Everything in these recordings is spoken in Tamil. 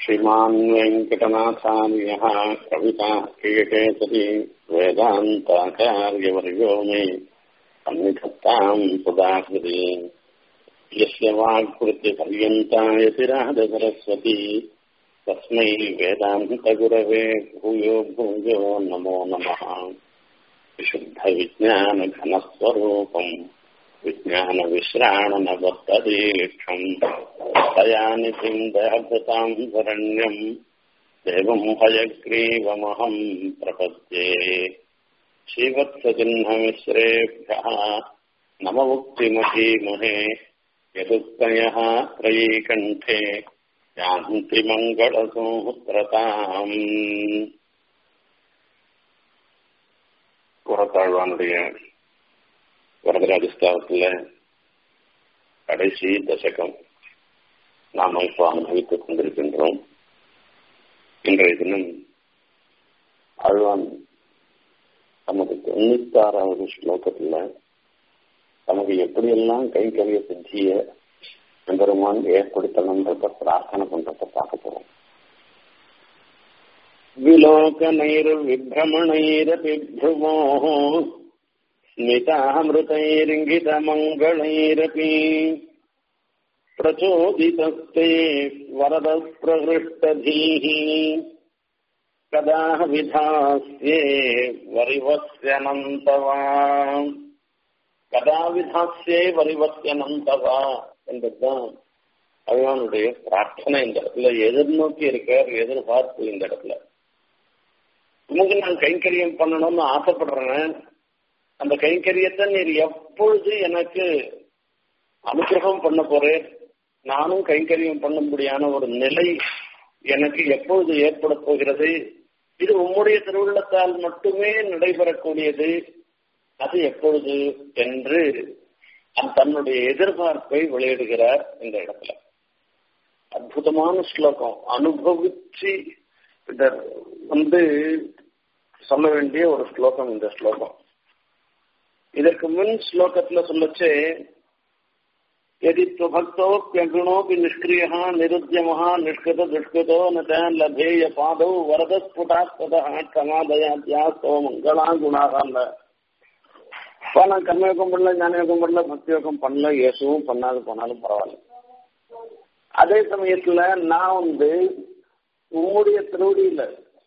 श्रीमान् वेङ्कटनाथार्यः कविता क्रियकेसरी वेदान्ताचार्यवर्यो मे सन्निधत्ताम् सुदाकृति यस्य वाक्कृत्यपर्यन्ता यतिराजसरस्वती तस्मै वेदान्तगुरवे भूयो भूयो नमो नमः विशुद्धविज्ञानघनस्वरूपम् विज्ञानविश्राणनबद्धदीक्षम् दयानिधिम् दयाभृताम् शरण्यम् देवम् हयग्रीवमहम् प्रपद्ये श्रीवत्सचिह्नमिश्रेभ्यः नममुक्तिमहीमहे यदुक्तयः त्रयीकण्ठे யாந்தி மங்களசூத்திரதாம் புறத்தாழ்வானுடைய வரதராஜஸ்தாவத்தில் கடைசி தசகம் நாம் இப்போ அனுபவித்துக் கொண்டிருக்கின்றோம் இன்றைய தினம் ஆழ்வான் நமது தொண்ணூத்தாறாவது ஸ்லோகத்தில் நமக்கு எப்படியெல்லாம் கைங்கரிய சித்திய பெருமான் ஏற்படுத்தணுன்றத பிரார்த்தனை பண்றத பார்க்க போறோம் விலோகனைர்விभ्रमणैरपि स्मितामृतैरिङ्गितमङ्गलैरपि प्रचोदितस्ते वरदप्रहृष्टधीः कदा विधास्ये वरिवस्यनन्तवा कदा विधास्ये वरिवस्यनन्तवा என்பதுதான் பகவானுடைய பிரார்த்தனை இந்த இடத்துல எதிர்நோக்கி இருக்கார் எதிர்பார்ப்பு இந்த இடத்துல உமக்கு நான் கைங்கரியம் பண்ணணும்னு ஆசைப்படுறேன் அந்த கைங்கரியத்தை நீர் எப்பொழுது எனக்கு அனுகிரகம் பண்ண போறேன் நானும் கைங்கரியம் பண்ணும்படியான ஒரு நிலை எனக்கு எப்பொழுது ஏற்பட போகிறது இது உம்முடைய திருவுள்ளத்தால் மட்டுமே நடைபெறக்கூடியது அது எப்பொழுது என்று தன்னுடைய எதிர்பார்ப்பை வெளியிடுகிறார் இந்த இடத்துல அற்புதமான ஸ்லோகம் அனுபவிச்சு இத வந்து சொல்ல வேண்டிய ஒரு ஸ்லோகம் இந்த ஸ்லோகம் இதற்கு முன் ஸ்லோகத்துல சொல்லச்சு यदि त्वभक्तोऽप्यगुणोऽपि निष्क्रियः निरुद्यमः निष्कृत दुष्कृतो न च लभेय पादौ वरदस्फुटात्पदः क्षमादयाद्यास्तव मङ्गला गुणाः இப்போ நான் கர்மயோகம் பண்ணல ஞான யோகம் பண்ணல பக்தி யோகம் பண்ணல இயேசுவும் பண்ணாது போனாலும் பரவாயில்ல அதே சமயத்துல நான் வந்து உம்முடைய திருவடியில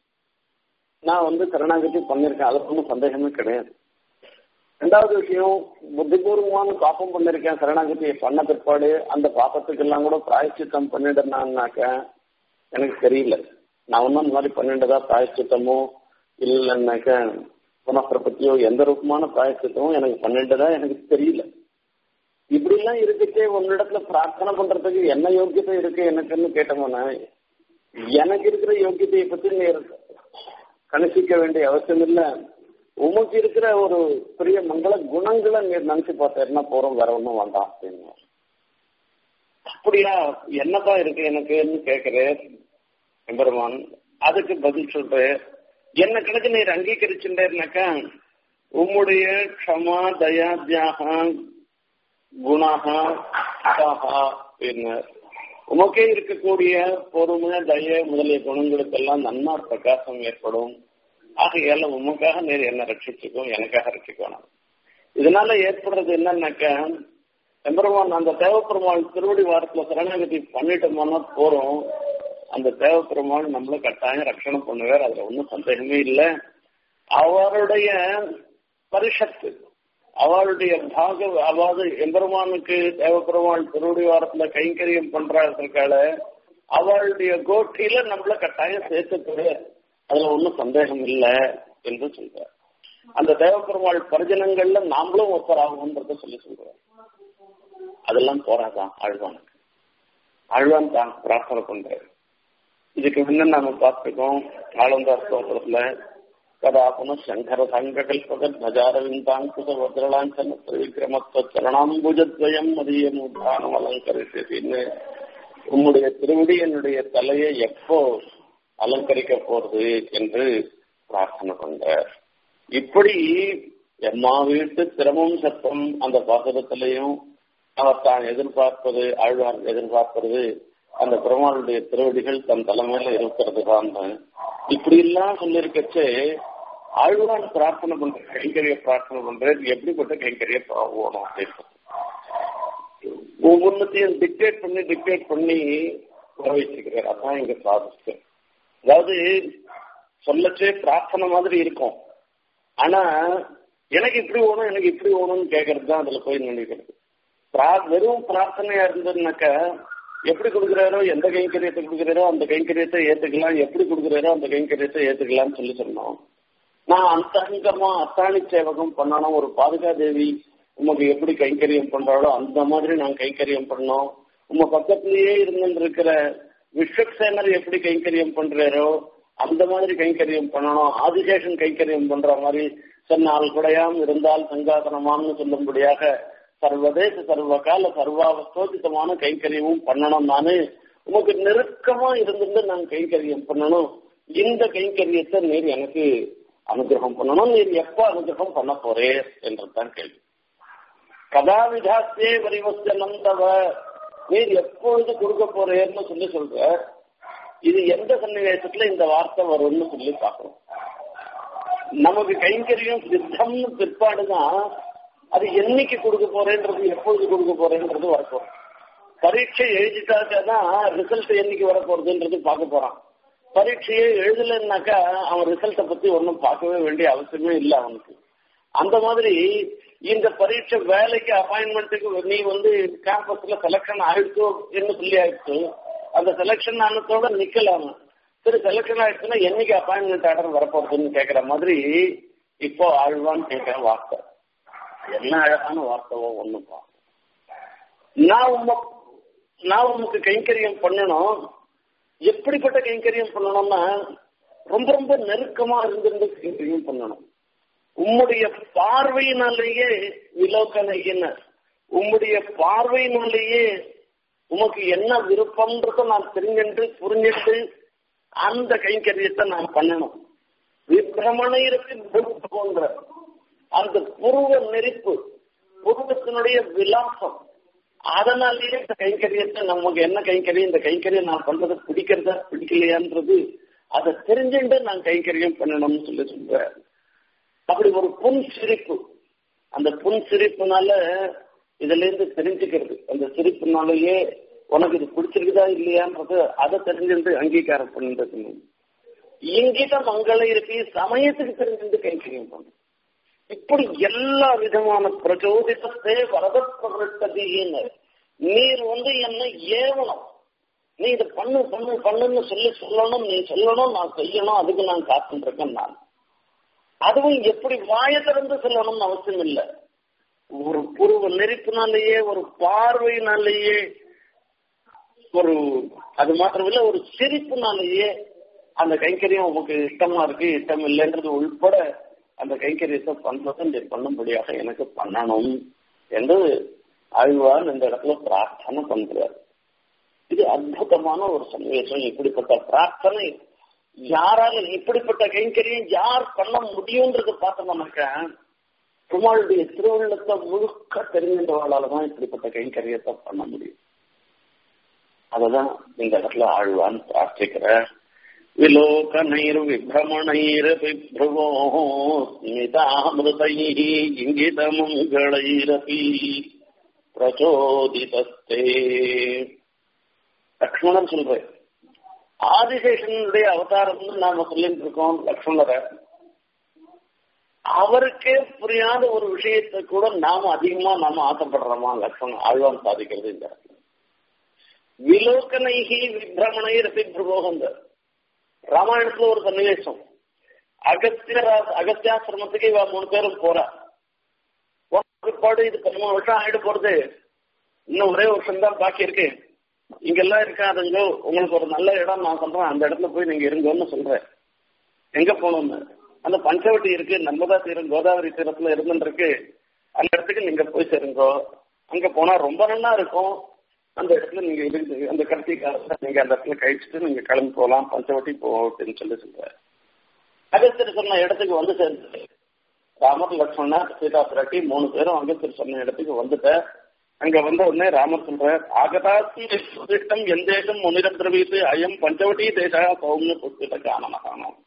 நான் வந்து கருணாகதி பண்ணிருக்கேன் அதுக்கு ஒன்றும் சந்தேகமே கிடையாது ரெண்டாவது விஷயம் புத்திபூர்வமான பாப்பம் பண்ணிருக்கேன் சரணாகதி பண்ண பிற்பாடு அந்த பாப்பத்துக்கெல்லாம் கூட பிராயச்சித்தம் பண்ணிடுனாக்க எனக்கு தெரியல நான் ஒன்றும் அந்த மாதிரி பண்ணிட்டதா பிராயச்சித்தமோ இல்லைன்னாக்க புனப்பிரபத்தியோ எந்த ரூபமான பிராயசித்தமும் எனக்கு பன்னெண்டுதா எனக்கு தெரியல இப்படி எல்லாம் இருக்குச்சே உன்னிடத்துல பிரார்த்தனை பண்றதுக்கு என்ன யோக்கியத்தை இருக்கு எனக்குன்னு கேட்டோம்னா எனக்கு இருக்கிற யோக்கியத்தையை பத்தி நீர் கணிசிக்க வேண்டிய அவசியம் இல்ல உமக்கு இருக்கிற ஒரு பெரிய மங்கள குணங்களை நீர் நினைச்சு பார்த்தா போறோம் வேற ஒன்றும் வேண்டாம் அப்படின்னு அப்படியா என்னப்பா இருக்கு எனக்குன்னு கேட்கிறேன் எம்பெருமான் அதுக்கு பதில் சொல்றேன் என்ன கணக்கு நீர் அங்கீகரிச்சுட்டேன்னாக்கா உம்முடைய க்ஷமா தயாத்யாக குணாகா பின்னர் உமக்கே இருக்கக்கூடிய பொறுமை தய முதலிய குணங்களுக்கெல்லாம் நன்னா பிரகாசம் ஏற்படும் ஆகையால உமக்காக நீர் என்ன ரட்சிச்சுக்கும் எனக்காக ரட்சிக்கணும் இதனால ஏற்படுறது என்னன்னாக்கா எம்பெருமான் அந்த தேவப்பெருமாள் திருவடி வாரத்துல சரணாகதி பண்ணிட்டோம்னா போறோம் அந்த தேவப்பெருமாள் நம்மள கட்டாயம் ரட்சணம் பண்ணுவார் அதுல ஒன்றும் சந்தேகமே இல்லை அவருடைய பரிஷத்து அவருடைய பாக அதாவது எம்பெருமானுக்கு தேவப்பெருமாள் திருவடி வாரத்துல கைங்கரியம் பண்றாருக்கால அவளுடைய கோட்டியில நம்மள கட்டாயம் சேர்த்துக்குவே அதுல ஒன்றும் சந்தேகம் இல்லை என்று சொல்றார் அந்த தேவப்பெருமாள் பரிஜனங்கள்ல நாமளும் ஒருத்தராகும்ன்றத சொல்லி சொல்றார் அதெல்லாம் போராதான் ஆழ்வானுக்கு ஆழ்வான் தான் பிரார்த்தனை பண்றாரு இதுக்கு முன்ன நாம பார்த்துக்கோம் ஆளுந்தா ஸ்தோத்திரத்துல கதா புன சங்கர சங்ககல்பக நஜாரவிந்தாங்குச வத்ரலாஞ்சன திரிவிக்ரமத்துவ சரணாம்புஜத்வயம் மதியம் உத்தானம் அலங்கரிசின்னு உம்முடைய திருவடி என்னுடைய தலையை எப்போ அலங்கரிக்க போறது என்று பிரார்த்தனை பண்றார் இப்படி எம்மா வீட்டு திறமும் சத்தம் அந்த பாசகத்திலையும் அவர் தான் எதிர்பார்ப்பது ஆழ்வார் எதிர்பார்ப்பது அந்த பெருமாளுடைய திருவடிகள் தன் தலைமையில இருக்கிறது தான் இப்படி எல்லாம் சொல்லியிருக்கச்சு ஆழ்வான் பிரார்த்தனை பண்ற கைங்கரிய பிரார்த்தனை பண்றது எப்படிப்பட்ட கைங்கரிய போகணும் அப்படின்னு ஒவ்வொன்றத்தையும் டிக்டேட் பண்ணி டிக்டேட் பண்ணி வர வச்சிருக்கிறார் அதான் இங்க சாதிச்சு அதாவது சொல்லச்சே பிரார்த்தனை மாதிரி இருக்கும் ஆனா எனக்கு இப்படி ஓணும் எனக்கு இப்படி ஓணும்னு கேட்கறது தான் அதுல போய் நினைக்கிறது வெறும் பிரார்த்தனையா இருந்ததுனாக்க எப்படி கொடுக்குறாரோ எந்த கைங்கரியத்தை கொடுக்குறாரோ அந்த கைங்கரியத்தை ஏத்துக்கலாம் எப்படி கொடுக்குறாரோ அந்த கைங்கரியத்தை ஏத்துக்கலாம்னு சொல்லி சொன்னோம் நான் அந்தங்கமா அத்தாணி சேவகம் பண்ணணும் ஒரு பாதுகா தேவி உமக்கு எப்படி கைங்கரியம் பண்றாளோ அந்த மாதிரி நான் கைங்கரியம் பண்ணோம் உங்க பக்கத்திலேயே இருந்து இருக்கிற விஸ்வக்சேனர் எப்படி கைங்கரியம் பண்றாரோ அந்த மாதிரி கைங்கரியம் பண்ணணும் ஆதிசேஷன் கைங்கரியம் பண்ற மாதிரி சொன்னால் குடையாம் இருந்தால் சங்காசனமாம்னு சொல்லும்படியாக சர்வதேச சர்வகால சர்வாவஸ்தோதித்தமான கைங்கரியமும் பண்ணணும் நானு உமக்கு நெருக்கமா இருந்துட்டு நான் கைங்கரியம் பண்ணணும் இந்த கைங்கரியத்தை நீர் எனக்கு அனுகிரகம் பண்ணணும் நீர் எப்ப அனுகிரகம் பண்ண போறே என்றுதான் கேள்வி கதாவிதாசே வரிவஸ்தனம் தவ நீர் எப்பொழுது கொடுக்க போறேன்னு சொல்லி சொல்ற இது எந்த சன்னிவேசத்துல இந்த வார்த்தை வரும்னு சொல்லி பார்க்கணும் நமக்கு கைங்கரியம் சித்தம்னு பிற்பாடுதான் அது என்னைக்கு கொடுக்க போறேன்றது எப்பொழுது கொடுக்க போறேன்றது வரப்போம் பரீட்சை எழுதிட்டாதான் ரிசல்ட் என்னைக்கு வர போறதுன்றது பார்க்க போறான் பரீட்சையே எழுதலைன்னாக்கா அவன் ரிசல்ட்டை பத்தி ஒன்றும் பார்க்கவே வேண்டிய அவசியமே இல்லை அவனுக்கு அந்த மாதிரி இந்த பரீட்சை வேலைக்கு அப்பாயின்மெண்ட்டுக்கு நீ வந்து கேம்பஸ்ல செலக்ஷன் ஆயிடுச்சோ என்று சொல்லி ஆயிடுச்சு அந்த செலக்ஷன் ஆனதோட நிக்கலாம் சரி செலக்ஷன் ஆயிடுச்சுன்னா என்னைக்கு அப்பாயின்மெண்ட் ஆர்டர் வரப்போறதுன்னு கேட்கிற மாதிரி இப்போ ஆழ்வான்னு கேட்கிற வார்த்தை என்ன அழகான வார்த்தைவோ ஒண்ணுப்பா நான் உங்க நான் உமக்கு கைங்கரியம் பண்ணணும் எப்படிப்பட்ட கைங்கரியம் பண்ணணும்னா ரொம்ப ரொம்ப நெருக்கமா இருந்திருந்து கைங்கரியம் பண்ணணும் உம்முடைய பார்வையினாலேயே விலோக்கனையின உம்முடைய பார்வையினாலேயே உமக்கு என்ன விருப்பம்ன்றத நான் தெரிஞ்சுட்டு புரிஞ்சுட்டு அந்த கைங்கரியத்தை நான் பண்ணணும் விபிரமணையிற்கு போன்ற அந்த புருவ நெருப்பு புருவத்தினுடைய விலாசம் அதனாலேயே இந்த கைங்கரியத்தை நமக்கு என்ன கைங்கரியம் இந்த கைங்கரியம் நான் பண்றது பிடிக்கிறதா பிடிக்கலையான்றது அதை தெரிஞ்சுட்டு நான் கைங்கரியம் பண்ணணும்னு சொல்லி சொல்றேன் அப்படி ஒரு புன் சிரிப்பு அந்த புன் சிரிப்புனால இதுல இருந்து தெரிஞ்சுக்கிறது அந்த சிரிப்புனாலேயே உனக்கு இது பிடிச்சிருக்குதா இல்லையான்றது அதை தெரிஞ்சுட்டு அங்கீகாரம் பண்ணிட்டு இங்கிட்ட மங்கள இருக்கு சமயத்துக்கு தெரிஞ்சுட்டு கைங்கரியம் பண்ணும் இப்படி எல்லா விதமான பிரச்சோதித்தே வரத பிரகட்டதின்னு நீர் வந்து என்ன ஏவணும் நீ இதை பண்ணு பண்ணு பண்ணுன்னு சொல்லி சொல்லணும் நீ சொல்லணும் நான் செய்யணும் அதுக்கு நான் காத்துட்டு இருக்கேன் நான் அதுவும் எப்படி வாய திறந்து சொல்லணும்னு அவசியம் இல்லை ஒரு புருவ நெருப்பினாலேயே ஒரு பார்வையினாலேயே ஒரு அது மாத்திரமில்ல ஒரு சிரிப்புனாலேயே அந்த கைங்கரியம் உமக்கு இஷ்டமா இருக்கு இஷ்டம் இல்லைன்றது உள்பட அந்த கைங்கரியத்தை பண்றதை நீ பண்ணும்படியாக எனக்கு பண்ணணும் என்று ஆழ்வார் இந்த இடத்துல பிரார்த்தனை பண்றார் இது அற்புதமான ஒரு சன்னிவேசம் இப்படிப்பட்ட பிரார்த்தனை யாரால இப்படிப்பட்ட கைங்கரியம் யார் பண்ண முடியும்ன்றது பார்த்தோம்னாக்க பெருமாளுடைய திருவுள்ளத்தை முழுக்க தெரிஞ்சவர்களால தான் இப்படிப்பட்ட கைங்கரியத்தை பண்ண முடியும் அததான் இந்த இடத்துல ஆழ்வான் பிரார்த்திக்கிற விலோகனைர் விபிரமணைர் விப்ருவோ ஸ்மிதாமிருதைः இங்கிதமங்களைரபி பிரச்சோதிதஸ்தே லக்ஷ்மணன் சொல்றேன் ஆதிசேஷனுடைய அவதாரம்னு நாம சொல்லிட்டு இருக்கோம் லக்ஷ்மணரை அவருக்கே புரியாத ஒரு விஷயத்தை கூட நாம அதிகமா நாம ஆசைப்படுறோமா லக்ஷ்மணன் ஆழ்வான் சாதிக்கிறது இந்த இடத்துல விலோகனைகி விபிரமணை ரசி பிரபோகந்த ராமாயணத்துல ஒரு சன்னிவேசம் அகத்திய அகத்தியாசிரமத்துக்கு இவ மூணு பேரும் போறா பிற்பாடு இது பதிமூணு வருஷம் ஆயிடு போறது இன்னும் ஒரே வருஷம் தான் பாக்கி இருக்கு இங்கெல்லாம் இருக்காதுங்க உங்களுக்கு ஒரு நல்ல இடம் நான் சொல்றேன் அந்த இடத்துல போய் நீங்க இருங்கன்னு சொல்றேன் எங்க போகணும்னு அந்த பஞ்சவட்டி இருக்கு நர்மதா தீரம் கோதாவரி தீரத்துல இருந்துருக்கு அந்த இடத்துக்கு நீங்க போய் சேருங்கோ அங்க போனா ரொம்ப நல்லா இருக்கும் அந்த இடத்துல நீங்க இருந்து அந்த கடைசி காலத்துல நீங்க அந்த இடத்துல கழிச்சுட்டு நீங்க கிளம்பி போகலாம் பஞ்சவட்டி போகும் அப்படின்னு சொல்லி சொல்றாரு அகஸ்தியர் சொன்ன இடத்துக்கு வந்து சேர்ந்து ராமர் லக்ஷ்மணா சீதா பிராட்டி மூணு பேரும் அகஸ்தியர் சொன்ன இடத்துக்கு வந்துட்ட அங்க வந்த உடனே ராமர் சொல்றார் ஆகதாசி சுதிஷ்டம் எந்தேசம் முனிரம் திரவீத்து அயம் பஞ்சவட்டி தேசா சௌமிய புஸ்தித காணனகானம்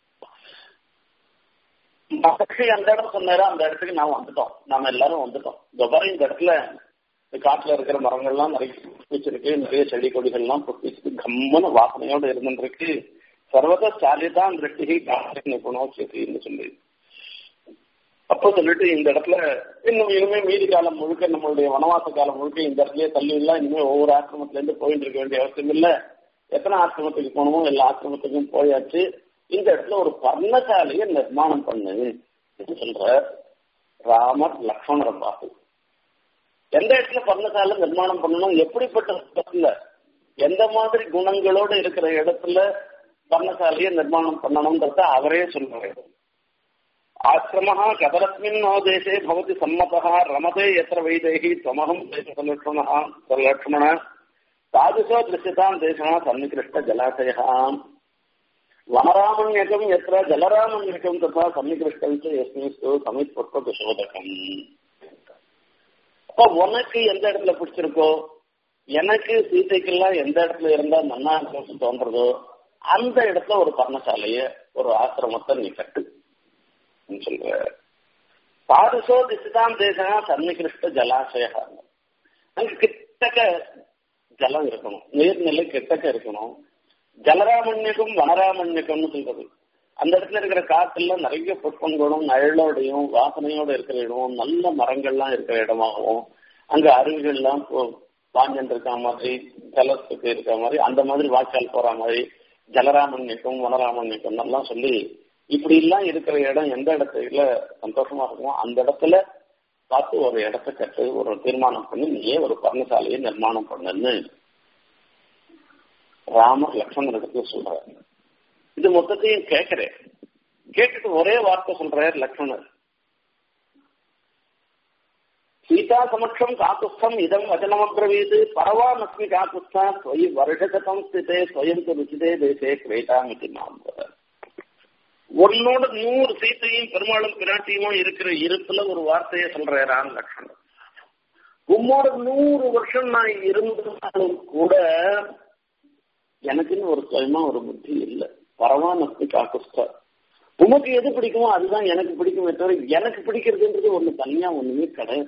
மகர்ஷி அந்த இடம் சொன்னாரோ அந்த இடத்துக்கு நாம் வந்துட்டோம் நாம எல்லாரும் வந்துட்டோம் துபாய் இந்த இடத்துல இந்த காட்டுல இருக்கிற மரங்கள்லாம் நிறைய புஷ்பிச்சிருக்கு நிறைய செடி கொடிகள்லாம் புஷ்பிச்சு கம்மன வாசனையோடு இருந்துருக்கு சர்வத சாலிதான் திருஷ்டி காட்சி நிபுணம் சேர்த்துன்னு சொல்லி அப்போ சொல்லிட்டு இந்த இடத்துல இன்னும் இனிமே மீதி காலம் முழுக்க நம்மளுடைய வனவாச காலம் முழுக்க இந்த இடத்துலயே தள்ளி இல்ல இனிமே ஒவ்வொரு ஆசிரமத்துல இருந்து போயிட்டு இருக்க வேண்டிய அவசியம் இல்ல எத்தனை ஆசிரமத்துக்கு போகணுமோ எல்லா ஆசிரமத்துக்கும் போயாச்சு இந்த இடத்துல ஒரு பர்ணசாலையை நிர்மாணம் பண்ணு சொல்ற ராமர் லக்ஷ்மணரை பார்த்து எந்த இடத்துல பர்ணசாலை நிர்மாணம் பண்ணணும் எப்படிப்பட்ட இடத்துல எந்த மாதிரி குணங்களோட இருக்கிற இடத்துல பர்ணசாலையை நிர்மாணம் பண்ணணும்ன்றத அவரே சொல்றாரு ஆசிரம கதரஸ்மின் நோ தேசே பவதி சம்மதா ரமதே எத்திர வைதேகி துவமகம் தேசலட்சுமண லட்சுமண தாதுசோ திருஷ்யதாம் தேசா சன்னிகிருஷ்ட ஜலாசயாம் வனராமண்யகம் எத்திர ஜலராமண்யகம் ததா சன்னிகிருஷ்டம் எஸ்மிஸ்து சமித்புஷ்ப சோதகம் அப்ப உனக்கு எந்த இடத்துல பிடிச்சிருக்கோ எனக்கு சீதைக்கெல்லாம் எந்த இடத்துல இருந்தா நன்னா இருக்கும் தோன்றதோ அந்த இடத்துல ஒரு பர்ணசாலைய ஒரு ஆசிரமத்தை நீ கட்டு சொல்ற பாதுசோ திசுதாம் தேசா சன்னிகிருஷ்ட ஜலாசய அங்க கிட்டக்க ஜலம் இருக்கணும் நீர்நிலை கிட்டக்க இருக்கணும் ஜலராமண்யகம் வனராமண்யகம்னு சொல்றது அந்த இடத்துல இருக்கிற காத்துல நிறைய புஷ்பங்களும் நிழலோடையும் வாசனையோட இருக்கிற இடம் நல்ல மரங்கள்லாம் இருக்கிற இடமாகவும் அங்க அருவிகள்லாம் பாஞ்சன் இருக்க மாதிரி ஜலத்துக்கு இருக்க மாதிரி அந்த மாதிரி வாய்க்கால் போற மாதிரி ஜலராமண்யக்கம் வனராமண்யக்கம் எல்லாம் சொல்லி இப்படி எல்லாம் இருக்கிற இடம் எந்த இடத்துல சந்தோஷமா இருக்குமோ அந்த இடத்துல பார்த்து ஒரு இடத்த கட்டு ஒரு தீர்மானம் பண்ணி நீயே ஒரு பர்ணசாலையை நிர்மாணம் பண்ணுன்னு ராமர் லக்ஷ்மணனுக்கு சொல்றாரு இது மொத்தத்தையும் கேட்கிறேன் கேட்டுட்டு ஒரே வார்த்தை சொல்றார் லக்ஷ்மணர் சீதா சமக்ஷம் காக்குஸ்தம் இதம் வச்சனமப்ரவீது பரவானஸ்மி காக்குஸ்தா ஸ்வயி வருஷகதம் ஸ்திதே ஸ்வயம் ருச்சிதே தேசே கிரேட்டாமிதி மாம்பர உன்னோட நூறு சீத்தையும் பெருமாளும் பிராட்டியுமும் இருக்கிற இருப்புல ஒரு வார்த்தையை சொல்றான் லக்ஷ்மணன் உம்மோட நூறு வருஷம் நான் இருந்தாலும் கூட எனக்குன்னு ஒரு சுயமா ஒரு புத்தி இல்லை பரவானஸ்தி காக்குஸ்தா உமக்கு எது பிடிக்குமோ அதுதான் எனக்கு பிடிக்குமே தவிர எனக்கு பிடிக்கிறதுன்றது ஒண்ணு தனியா ஒண்ணுமே கிடையாது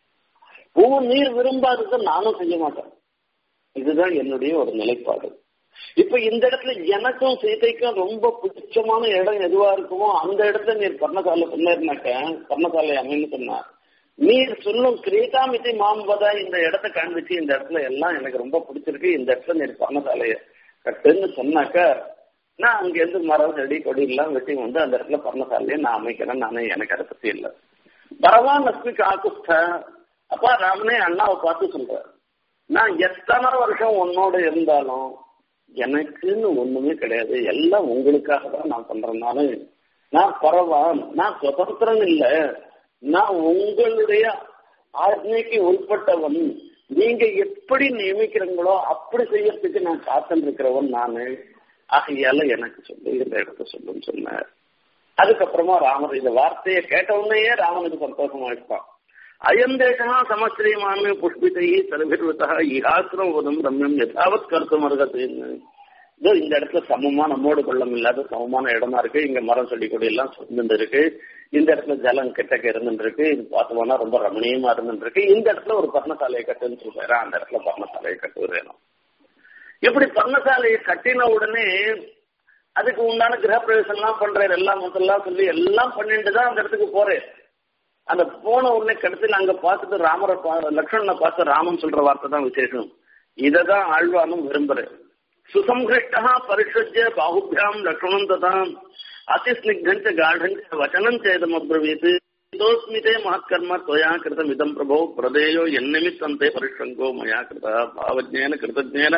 ஒவ்வொரு நீர் விரும்பாததை நானும் செய்ய மாட்டேன் இதுதான் என்னுடைய ஒரு நிலைப்பாடு இப்ப இந்த இடத்துல எனக்கும் சீதைக்கும் ரொம்ப பிடிச்சமான இடம் எதுவா இருக்குமோ அந்த இடத்துல நீர் பர்ணசாலை சொன்னாக்க பர்ணசாலை அமைன்னு சொன்னா நீர் சொல்லும் கிரீதாமிதி மாம்பதா இந்த இடத்த காண்பிச்சு இந்த இடத்துல எல்லாம் எனக்கு ரொம்ப பிடிச்சிருக்கு இந்த இடத்துல நீர் பர்ணசாலைய கட்டுன்னு சொன்னாக்க நான் அங்கிருந்து மரம் செடி கொடி எல்லாம் வெட்டி வந்து அந்த இடத்துல பர்ணசாலையை நான் அமைக்கிறேன் நானே எனக்கு அதை பத்தி இல்லை பரவான் லட்சுமி காக்குஸ்த அப்பா ராமனே அண்ணாவை பார்த்து சொல்றாரு நான் எத்தனை வருஷம் உன்னோட இருந்தாலும் எனக்குன்னு ஒண்ணுமே கிடையாது எல்லாம் உங்களுக்காக தான் நான் பண்றேனால நான் பரவான் நான் சுதந்திரம் இல்லை நான் உங்களுடைய ஆజ్ఞைக்கு உட்பட்டவன் நீங்க எப்படி நியமிக்கிறீங்களோ அப்படி செய்யறதுக்கு நான் காத்துன்னு இருக்கிறவன் நானு ஆகையால எனக்கு சொல்லு இந்த இடத்த சொல்லுன்னு சொன்னார் அதுக்கப்புறமா ராமர் இந்த வார்த்தையை கேட்ட உடனேயே ராமனுக்கு சந்தோஷமாயிட்டான் அயம் தேசா சமஸ்திரீமானு புஷ்பிதை சரபிர்வதா இஹாசிரம் உதம் ரம்யம் யதாவத் கருத்து மருகத்துன்னு இதோ இந்த இடத்துல சமமா நம்மோடு கொள்ளம் இல்லாத சமமான இடமா இருக்கு இங்க மரம் செடி கொடி எல்லாம் சுர்ந்துட்டு இருக்கு இந்த இடத்துல ஜலம் கிட்டக்க இருந்துட்டு இருக்கு இது பார்த்தோம்னா ரொம்ப ரமணீயமா இருந்துட்டு இருக்கு இந்த இடத்துல ஒரு பர்ணசாலையை கட்டுன்னு சொல்றாரு அந்த இடத்துல பர்ணசாலையை கட்டு வேணும் இப்படி பர்ணசாலையை கட்டின உடனே அதுக்கு உண்டான கிரகப்பிரவேசம் எல்லாம் பண்றாரு எல்லாம் முதல்லாம் சொல்லி எல்லாம் பண்ணிட்டு தான் அந்த இடத்துக்கு போறேன் அந்த போன உடனே கடைசியில் அங்க பார்த்துட்டு ராமரை லக்ஷ்மணனை பார்த்து ராமன் சொல்ற வார்த்தை தான் விசேஷம் இததான் ஆழ்வானும் விரும்புறேன் சுசம்ஹிருஷ்டா பரிஷஜ்ய பாகுபியாம் லக்ஷ்மணம் ததாம் அதிஸ்னிக்னஞ்ச காಢஞ்ச வச்சனம் சேதமப்ரவீத் தோஸ்மிதே மகத்கர்ம त्वया कृतम् इदम् प्रभो प्रदेयो यन्निमित्तं ते परिष्रङ्गो मया कृतः भावज्ञेन कृतज्ञेन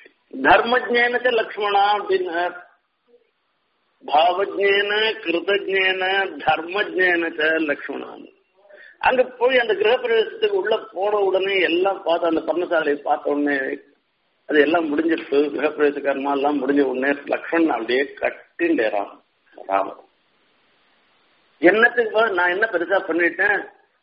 धर्मज्ञेन च लक्ष्मणा பாவஜேன கிருதஜேன தர்மஜேன ச லக்ஷ்மணான் அங்க போய் அந்த கிரகப்பிரவேசத்துக்கு உள்ள போன உடனே எல்லாம் பார்த்து அந்த பர்ணசாலையை பார்த்த உடனே அது எல்லாம் முடிஞ்சிருச்சு கிரகப்பிரவேச கர்மா எல்லாம் முடிஞ்ச உடனே லக்ஷ்மணன் அப்படியே கட்டிண்டேறான் ராமர் என்னத்துக்கு நான் என்ன பெருசா பண்ணிட்டேன்